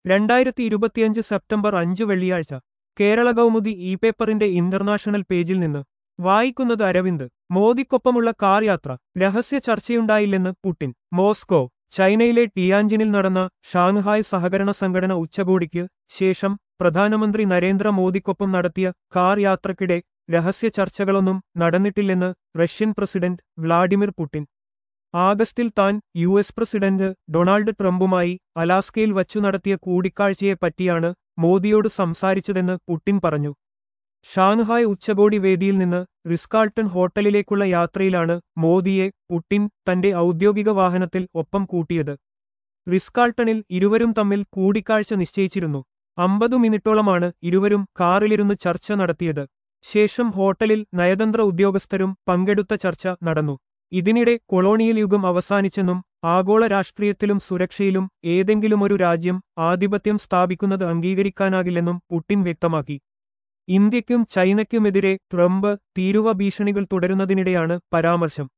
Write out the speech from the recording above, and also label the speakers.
Speaker 1: രണ്ടായിരത്തി ഇരുപത്തിയഞ്ച് സെപ്റ്റംബർ അഞ്ച് വെള്ളിയാഴ്ച കേരള കൗമുദി ഇ പേപ്പറിന്റെ ഇന്റർനാഷണൽ പേജിൽ നിന്ന് വായിക്കുന്നത് അരവിന്ദ് മോദിക്കൊപ്പമുള്ള കാർ യാത്ര രഹസ്യ ചർച്ചയുണ്ടായില്ലെന്ന് പുടിൻ മോസ്കോ ചൈനയിലെ ടിയാൻജിനിൽ നടന്ന ഷാങ്ഹായ് സഹകരണ സംഘടന ഉച്ചകോടിക്ക് ശേഷം പ്രധാനമന്ത്രി നരേന്ദ്രമോദിക്കൊപ്പം നടത്തിയ കാർ യാത്രക്കിടെ രഹസ്യ ചർച്ചകളൊന്നും നടന്നിട്ടില്ലെന്ന് റഷ്യൻ പ്രസിഡന്റ് വ്ളാഡിമിർ പുടിൻ ആഗസ്റ്റിൽ താൻ യു എസ് പ്രസിഡന്റ് ഡൊണാൾഡ് ട്രംപുമായി അലാസ്കയിൽ വച്ചു നടത്തിയ കൂടിക്കാഴ്ചയെപ്പറ്റിയാണ് മോദിയോട് സംസാരിച്ചതെന്ന് പുടിൻ പറഞ്ഞു ഷാങ്ഹായ് ഉച്ചകോടി വേദിയിൽ നിന്ന് റിസ്കാൾട്ടൺ ഹോട്ടലിലേക്കുള്ള യാത്രയിലാണ് മോദിയെ പുടിൻ തന്റെ ഔദ്യോഗിക വാഹനത്തിൽ ഒപ്പം കൂട്ടിയത് റിസ്കാൾട്ടണിൽ ഇരുവരും തമ്മിൽ കൂടിക്കാഴ്ച നിശ്ചയിച്ചിരുന്നു അമ്പതു മിനിറ്റോളമാണ് ഇരുവരും കാറിലിരുന്ന് ചർച്ച നടത്തിയത് ശേഷം ഹോട്ടലിൽ നയതന്ത്ര ഉദ്യോഗസ്ഥരും പങ്കെടുത്ത ചർച്ച നടന്നു ഇതിനിടെ കൊളോണിയൽ യുഗം അവസാനിച്ചെന്നും ആഗോള രാഷ്ട്രീയത്തിലും സുരക്ഷയിലും ഏതെങ്കിലുമൊരു രാജ്യം ആധിപത്യം സ്ഥാപിക്കുന്നത് അംഗീകരിക്കാനാകില്ലെന്നും പുടിൻ വ്യക്തമാക്കി ഇന്ത്യയ്ക്കും ചൈനയ്ക്കുമെതിരെ ട്രംപ് തീരുവ ഭീഷണികൾ തുടരുന്നതിനിടെയാണ് പരാമർശം